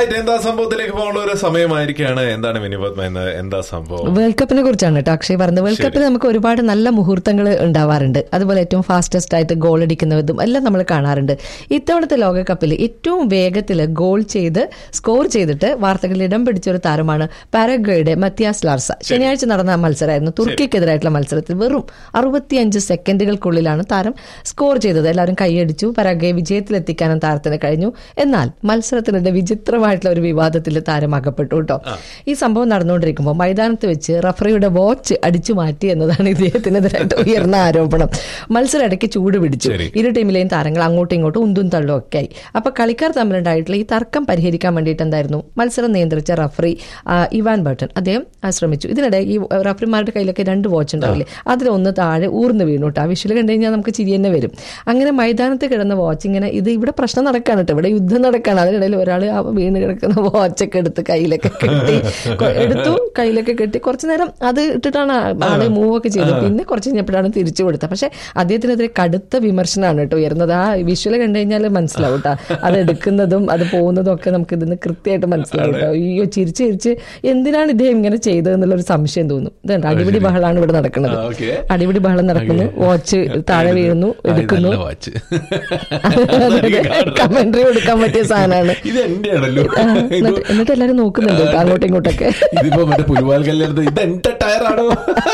Right എന്താ സംഭവത്തിലേക്ക് പോകാനുള്ള ഒരു സമയമായിരിക്കാണ് എന്താണ് വിനിപത്മ എന്ന് എന്താ സംഭവം വേൾഡ് കപ്പിനെ കുറിച്ചാണ് കേട്ടോ അക്ഷയ് പറഞ്ഞത് വേൾഡ് കപ്പിൽ നമുക്ക് ഒരുപാട് നല്ല മുഹൂർത്തങ്ങൾ ഉണ്ടാവാറുണ്ട് അതുപോലെ ഏറ്റവും ഫാസ്റ്റസ്റ്റ് ആയിട്ട് ഗോൾ അടിക്കുന്നതും എല്ലാം നമ്മൾ കാണാറുണ്ട് ഇത്തവണത്തെ ലോകകപ്പിൽ ഏറ്റവും വേഗത്തിൽ ഗോൾ ചെയ്ത് സ്കോർ ചെയ്തിട്ട് വാർത്തകളിൽ ഇടം പിടിച്ച ഒരു താരമാണ് പാരഗ്വയുടെ മത്തിയാസ് ലാർസ ശനിയാഴ്ച നടന്ന മത്സരമായിരുന്നു തുർക്കിക്കെതിരായിട്ടുള്ള മത്സരത്തിൽ വെറും അറുപത്തിയഞ്ച് സെക്കൻഡുകൾക്കുള്ളിലാണ് താരം സ്കോർ ചെയ്തത് എല്ലാവരും കൈയടിച്ചു പരാഗ്വയെ വിജയത്തിലെത്തിക്കാനും താരത്തിന് കഴിഞ്ഞു എന്നാൽ മത്സരത്തിനിടെ വിചിത്രമായിട്ടുള്ള ഒരു വിവാദത്തിൽ താരം അകപ്പെട്ടു കേട്ടോ ഈ സംഭവം നടന്നുകൊണ്ടിരിക്കുമ്പോൾ മൈതാനത്ത് വെച്ച് റഫറിയുടെ വാച്ച് അടിച്ചു മാറ്റി എന്നതാണ് ഇദ്ദേഹത്തിനെതിരായിട്ട് ഉയർന്ന ആരോപണം മത്സരം ഇടയ്ക്ക് ചൂട് പിടിച്ചു ശരി. ഇരു ടീമിലെയും താരങ്ങൾ അങ്ങോട്ടും ഇങ്ങോട്ടും ഉന്തും തള്ളും ഒക്കെ ആയി അപ്പൊ കളിക്കാർ തമ്മിലുണ്ടായിട്ടുള്ള ഈ തർക്കം പരിഹരിക്കാൻ വേണ്ടിയിട്ട് എന്തായിരുന്നു മത്സരം നിയന്ത്രിച്ച റഫറി ആ, ഇവാൻ ബർട്ടൺ അദ്ദേഹം ആ, ശ്രമിച്ചു ഇതിനിടെ ഈ റഫറിമാരുടെ കയ്യിലൊക്കെ രണ്ട് വാച്ച് ഉണ്ടാവില്ലേ അതിലൊന്ന് താഴെ ഊർന്ന് വീണു കേട്ടോ ആ വിഷുവൽ കണ്ടു കഴിഞ്ഞാൽ നമുക്ക് ചിരി തന്നെ വരും അങ്ങനെ മൈതാനത്ത് കിടന്ന വാച്ച് ഇങ്ങനെ ഇത് ഇവിടെ പ്രശ്നം നടക്കാണ് കേട്ടോ ഇവിടെ യുദ്ധം നടക്കാണ് അതിനിടയിൽ ഒരാൾ ആ വീണ് കിടക്കുന്ന വാച്ചൊക്കെ എടുത്ത് കയ്യിലൊക്കെ കെട്ടി കൊ- എടുത്തു കയ്യിലൊക്കെ കെട്ടി കുറച്ചു നേരം അത് ഇട്ടിട്ടാണ് ആള് മൂവ് ഒക്കെ ചെയ്തത് പിന്നെ കുറച്ച് കഴിഞ്ഞപ്പോഴാണ് തിരിച്ചു കൊടുത്തത് പക്ഷെ അദ്ദേഹത്തിനെതിരെ കടുത്ത വിമർശനമാണ് കേട്ടോ ഉയർന്നത് ആ വിഷ്വൽ കണ്ടു കഴിഞ്ഞാൽ മനസ്സിലാവും കേട്ടോ അത് എടുക്കുന്നതും അത് പോകുന്നതും ഒക്കെ നമുക്ക് ഇതിന് കൃത്യമായിട്ട് മനസ്സിലാവും കേട്ടോ അയ്യോ ചിരിച്ച് ചിരിച്ച് എന്തിനാണ് ഇദ്ദേഹം ഇങ്ങനെ ചെയ്തതെന്നുള്ള ഒരു സംശയം തോന്നും ഇതുണ്ട് അടിപിടി ബഹളാണ് ഇവിടെ നടക്കുന്നത് ആ, okay. അടിപിടി ബഹളം നടക്കുന്നു വാച്ച് താഴെ വീഴുന്നു ആ, ഇത് എടുക്കുന്നു നല്ല വാച്ച് കമന്ററി കൊടുക്കാൻ പറ്റിയ സാധനമാണ് ഇത് എന്റെ ആണല്ലോ ആ, എന്നിട്ട് എന്നിട്ട് എല്ലാരും നോക്കുന്നുണ്ട് കേട്ടോ അങ്ങോട്ടും ഇങ്ങോട്ടൊക്കെ ഇതിപ്പോ മറ്റേ പുലിവാൽ കല്യാണത്തിൽ ഇത് എന്റെ ടയറാണോ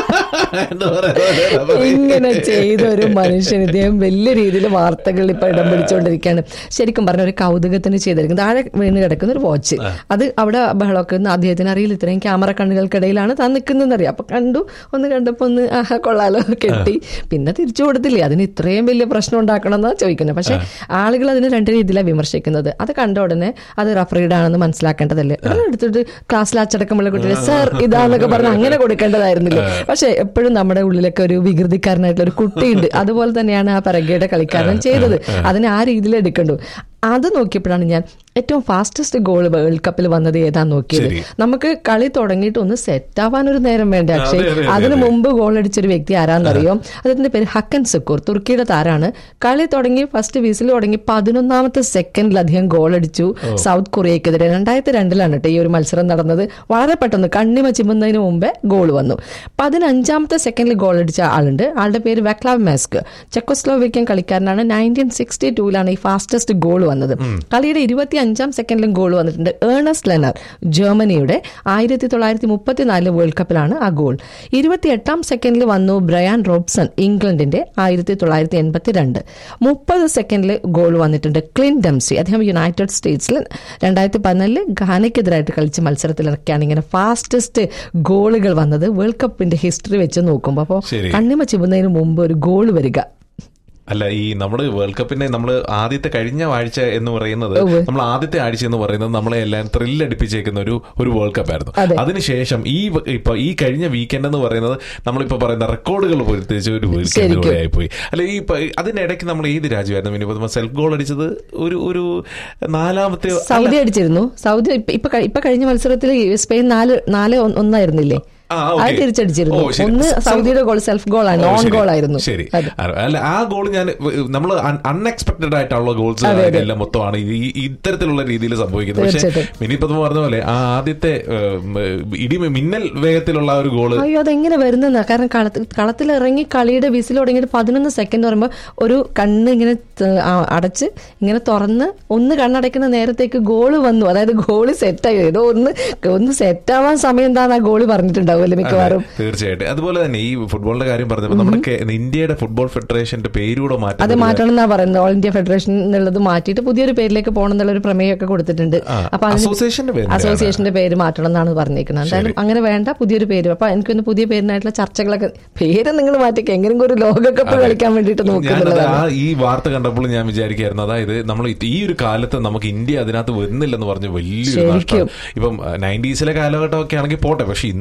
എന്ന് പറയുന്നത് ഇങ്ങനെ ചെയ്ത ഒരു മനുഷ്യൻ ഇദ്ദേഹം വലിയ രീതിയിൽ വാർത്തകളിൽ ഇപ്പൊ ഇടം പിടിച്ചുകൊണ്ടിരിക്കുകയാണ് ശരിക്കും പറഞ്ഞ ഒരു കൗതുകത്തിന് ചെയ്തിരിക്കുന്നത് താഴെ വീണ് കിടക്കുന്ന ഒരു വാച്ച് അത് അവിടെ ബഹളമൊക്കെ ഒന്ന് അദ്ദേഹത്തിന് അറിയില്ല ഇത്രയും ക്യാമറ കണ്ണുകൾക്കിടയിലാണ് താൻ നിൽക്കുന്നതെന്ന് അറിയാം അപ്പൊ കണ്ടു ഒന്ന് കണ്ടപ്പോ ഒന്ന് ആഹാ കൊള്ളാലോ കെട്ടി പിന്നെ തിരിച്ചു കൊടുത്തില്ലേ അതിന് ഇത്രയും വലിയ പ്രശ്നം ഉണ്ടാക്കണം എന്നാ ചോദിക്കുന്നത് പക്ഷെ ആളുകൾ അതിന് രണ്ട് രീതിയിലാണ് വിമർശിക്കുന്നത് അത് കണ്ട ഉടനെ അത് റഫറിയുടെ ആണെന്ന് മനസ്സിലാക്കേണ്ടതല്ലേ അത് എടുത്തിട്ട് ക്ലാസ്സിൽ അച്ചടക്കമുള്ള കുട്ടികൾ സർ ഇതാന്നൊക്കെ പറഞ്ഞ് അങ്ങനെ കൊടുക്കേണ്ടതായിരുന്നില്ലേ പക്ഷെ എപ്പോഴും നമ്മുടെ ഉള്ളിലൊക്കെ ഒരു വികൃതിക്കാരനായിട്ടുള്ള ഒരു കുട്ടിയുണ്ട് അതുപോലെ തന്നെയാണ് ആ പരഗയുടെ കളിക്കാരൻ ചെയ്തത് അതിനെ ആ രീതിയിൽ എടുക്കണ്ടു അത് നോക്കിയപ്പോഴാണ് ഞാൻ ഏറ്റവും ഫാസ്റ്റസ്റ്റ് ഗോൾ വേൾഡ് കപ്പിൽ വന്നത് ഏതാന്ന് നോക്കിയത് ശരി. നമുക്ക് കളി തുടങ്ങിയിട്ട് ഒന്ന് സെറ്റ് ആവാൻ ഒരു നേരം വേണ്ട അക്ഷയ് അതെ, അതെ, അതിനു അതെ. മുമ്പ് ഗോൾ അടിച്ചൊരു വ്യക്തി ആരാന്നറിയോ അദ്ദേഹത്തിന്റെ പേര് ഹക്കൻ സുക്കൂർ തുർക്കിയുടെ താരാണ് കളി തുടങ്ങി ഫസ്റ്റ് വിസിൽ തുടങ്ങി പതിനൊന്നാമത്തെ സെക്കൻഡിൽ അദ്ദേഹം ഗോൾ അടിച്ചു സൗത്ത് കൊറിയക്കെതിരെ രണ്ടായിരത്തി രണ്ടിലാണ് കേട്ടോ ഈ ഒരു മത്സരം നടന്നത് വളരെ പെട്ടെന്ന് കണ്ണിമ ചിമ്മുന്നതിന് മുമ്പേ ഗോൾ വന്നു പതിനഞ്ചാമത്തെ സെക്കൻഡിൽ ഗോൾ അടിച്ച ആളുണ്ട് ആളുടെ പേര് വെക്ലാവ് മാസ്ക് ചെക്കോസ്ലോവേക്യൻ കളിക്കാരനാണ് നയൻറ്റീൻ സിക്സ്റ്റി ടൂവിലാണ് ഈ ഫാസ്റ്റസ്റ്റ് ഗോൾ വന്നത് കളിയുടെ ഇരുപത്തി അഞ്ചാം സെക്കൻഡിലും ഗോൾ വന്നിട്ടുണ്ട് ഏണസ് ലെനർ ജർമ്മനിയുടെ ആയിരത്തി തൊള്ളായിരത്തി മുപ്പത്തിനാല് വേൾഡ് കപ്പിലാണ് ആ ഗോൾ ഇരുപത്തി എട്ടാം സെക്കൻഡിൽ വന്നു ബ്രയാൻ റോബ്സൺ ഇംഗ്ലണ്ടിന്റെ ആയിരത്തി തൊള്ളായിരത്തി എൺപത്തി രണ്ട് മുപ്പത് സെക്കൻഡിൽ ഗോൾ വന്നിട്ടുണ്ട് ക്ലിൻ ഡംസി അദ്ദേഹം യുണൈറ്റഡ് സ്റ്റേറ്റ്സിൽ രണ്ടായിരത്തി പതിനാലില് ഘാനയ്ക്കെതിരായിട്ട് കളിച്ച മത്സരത്തിലൊക്കെയാണ് ഇങ്ങനെ ഫാസ്റ്റസ്റ്റ് ഗോളുകൾ വന്നത് വേൾഡ് കപ്പിന്റെ ഹിസ്റ്ററി വെച്ച് നോക്കുമ്പോൾ അപ്പോൾ ശരി. കണ്ണിമ ചിബുന്നതിന് മുമ്പ് ഒരു ഗോൾ വരിക അല്ല ഈ നമ്മള് വേൾഡ് കപ്പിന്റെ നമ്മൾ ആദ്യത്തെ കഴിഞ്ഞ ആഴ്ച എന്ന് പറയുന്നത് നമ്മൾ ആദ്യത്തെ ആഴ്ച എന്ന് പറയുന്നത് നമ്മളെ എല്ലാം ത്രില്ല് അടിപ്പിച്ചേക്കുന്ന ഒരു ഒരു വേൾഡ് കപ്പ് ആയിരുന്നു അതെ. അതിനുശേഷം ഈ വ- ഇപ്പൊ ഈ കഴിഞ്ഞ വീക്കെൻഡ് എന്ന് പറയുന്നത് നമ്മളിപ്പോ പറയുന്ന റെക്കോർഡുകൾ പൊരുത്തിച്ച് ഒരു വീക്കെൻഡ് ശരിക്കും. പോലെ ആയിപ്പോയി അല്ല ഈ ഇപ്പൊ അതിനിടയ്ക്ക് നമ്മൾ ഏത് രാജ്യമായിരുന്നു മിനിമം സെൽഫ് ഗോൾ അടിച്ചത് ഒരു ഒരു നാലാമത്തെ സൗദി അടിച്ചിരുന്നു സൗദി ഇപ്പൊ- ഇപ്പൊ കഴി- ഇപ്പൊ കഴിഞ്ഞ മത്സരത്തിൽ സ്പെയിൻ നാല് നാല് ഒന്ന് ഒന്നായിരുന്നില്ലേ ആ, അത് okay. തിരിച്ചടിച്ചിരുന്നു ഓ, ശരി. ഒന്ന് സ- സൗദിയുടെ ഗോൾ സെൽഫ് ഗോൾ ആണ് ഓ, നോൺ ശരി. ഗോൾ ആയിരുന്നു ശരി അതെ. അല്ല ആ ഗോൾ ഞാൻ നമ്മൾ അൺഎക്സ്പെക്ടഡ് ആയിട്ടുള്ള ഗോൾസ് അതെ, അതെ. എല്ലാം മൊത്തമാണ് ഈ ഇത്തരത്തിലുള്ള രീതിയിൽ സംഭവിക്കുന്നത് പക്ഷേ തീർച്ചയായിട്ടും. മിനിപ്പത് പറഞ്ഞ പോലെ ആ ആദ്യത്തെ ഉം, ഇടി മിന്നൽ വേഗത്തിലുള്ള ആ ഒരു ഗോള് അയ്യോ അതെങ്ങനെ വരുന്ന കാരണം കളത്തിൽ കളത്തിൽ ഇറങ്ങി കളിയുടെ വിസിൽ തുടങ്ങിയിട്ട് പതിനൊന്ന് സെക്കൻഡ് പറയുമ്പോൾ ഒരു കണ്ണ് ഇങ്ങനെ ത- ആ, അടച്ച് ഇങ്ങനെ തുറന്ന് ഒന്ന് കണ്ണടയ്ക്കുന്ന നേരത്തേക്ക് ഗോള് വന്നു അതായത് ഗോള് സെറ്റായി ഏതോ ഒന്ന് ഒന്ന് സെറ്റാവാൻ സമയം എന്താന്ന് ആ ഗോള് പറഞ്ഞിട്ടുണ്ടാവുമല്ലോ മിക്കവാറും തീർച്ചയായിട്ടും അതുപോലെ തന്നെ ഈ ഫുട്ബോളിന്റെ കാര്യം പറഞ്ഞപ്പോൾ നമ്മുടെ കേ- ഇന്ത്യയുടെ ഫുട്ബോൾ ഫെഡറേഷന്റെ പേരൂടെ അത് മാറ്റം മാറ്റണം എന്നാ പറയുന്നത് ഓൾ ഇന്ത്യ ഫെഡറേഷൻ എന്നുള്ളത് മാറ്റിയിട്ട് പുതിയൊരു പേരിലേക്ക് പോകണം എന്നുള്ള ഒരു പ്രമേയമൊക്കെ കൊടുത്തിട്ടുണ്ട് ആ, അപ്പൊ അതിന് അസോസിയേഷന്റെ പേര് അസോസിയേഷന്റെ പേര് മാറ്റണം എന്നാണ് പറഞ്ഞേക്കുന്നത് എന്തായാലും അങ്ങനെ വേണ്ട പുതിയൊരു പേര് അപ്പൊ എനിക്കൊന്ന് പുതിയ പേരിനായിട്ടുള്ള ചർച്ചകളൊക്കെ പേര് നിങ്ങൾ മാറ്റിക്ക് എങ്ങനെയെങ്കിലും ഒരു ലോകകപ്പ് കളിക്കാൻ വേണ്ടിയിട്ട് ഞാനത് നോക്കുന്നുള്ളതാണ് ആ ഈ വാർത്ത കണ്ടപ്പോൾ ഞാൻ വിചാരിക്കായിരുന്നു അതായത് നമ്മൾ ഈ ഒരു കാലത്ത് നമുക്ക് ഇന്ത്യ അതിനകത്ത് വരുന്നില്ലെന്ന് പറഞ്ഞ് വലിയൊരു ശരിക്കും. നഷ്ടം ഇപ്പം നയൻറ്റീസിലെ കാലഘട്ടമൊക്കെ ആണെങ്കിൽ പോട്ടെ പക്ഷെ ഇന്ന് നമ്മുടെ എത്ര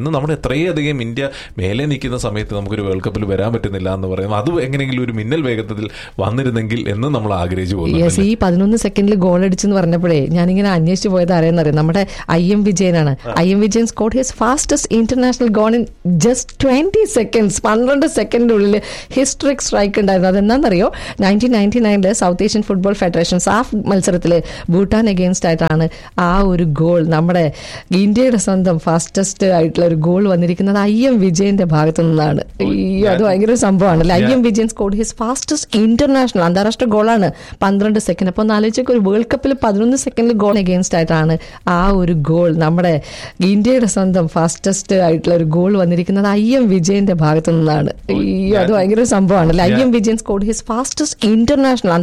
ഇത്രയധികം ഇന്ത്യ മേലെ നിൽക്കുന്ന സമയത്ത് നമുക്കൊരു വേൾഡ് കപ്പിൽ വരാൻ പറ്റുന്നില്ല എന്ന് പറയുമ്പോൾ അത് എങ്ങനെയെങ്കിലും ഒരു മിന്നൽ വേഗത്തിൽ വന്നിരുന്നെങ്കിൽ എന്ന് നമ്മൾ ആഗ്രഹിച്ചു പോകുന്നു യെസ് ഈ പതിനൊന്ന് സെക്കൻഡിൽ ഗോൾ അടിച്ചെന്ന് പറഞ്ഞപ്പോഴേ ഞാനിങ്ങനെ അന്വേഷിച്ചു പോയത് അറിയാം നമ്മുടെ ഐ എം വിജയനാണ് I M Vijayan scored his fastest international goal in just twenty seconds പന്ത്രണ്ട് സെക്കൻഡിനുള്ളിൽ ഹിസ്റ്ററിക് സ്ട്രൈക്ക് ഉണ്ടായിരുന്നു അതെന്താണെന്നറിയോ നയൻറ്റീൻ നയൻറ്റി നയനില് South Asian Football Federation SAFF മത്സരത്തിൽ ഭൂട്ടാൻ അഗെയിൻസ്റ്റ് ആയിട്ടാണ് ആ ഒരു ഗോൾ നമ്മുടെ ഇന്ത്യയുടെ സ്വന്തം ഫാസ്റ്റസ്റ്റ് ആയിട്ടുള്ള ഒരു ഗോൾ വന്നിരിക്കുന്നത് ഐ എം വിജയന്റെ ഭാഗത്തു നിന്നാണ് അയ്യോ അത് ഭയങ്കര ഒരു സംഭവമാണ് I M Vijayan scored his fastest international അന്താരാഷ്ട്ര ഗോളാണ് പന്ത്രണ്ട് സെക്കൻഡ് അപ്പൊ ഒന്ന് ആലോചിച്ചൊക്കെ ഒരു വേൾഡ് കപ്പിൽ പതിനൊന്ന് സെക്കൻഡിൽ ഗോൾ അഗെയിൻസ്റ്റ് ആയിട്ടാണ് ആ ഒരു ഗോൾ നമ്മുടെ ഇന്ത്യയുടെ സ്വന്തം ഫാസ്റ്റസ്റ്റ് ആയിട്ടുള്ള ഒരു ഗോൾ വന്നിരിക്കുന്നത് ഐ എം വിജയന്റെ ഭാഗത്തു നിന്നാണ് അയ്യോ അത് ഭയങ്കര ഒരു സംഭവമാണ് I M Vijayan scored his fastest international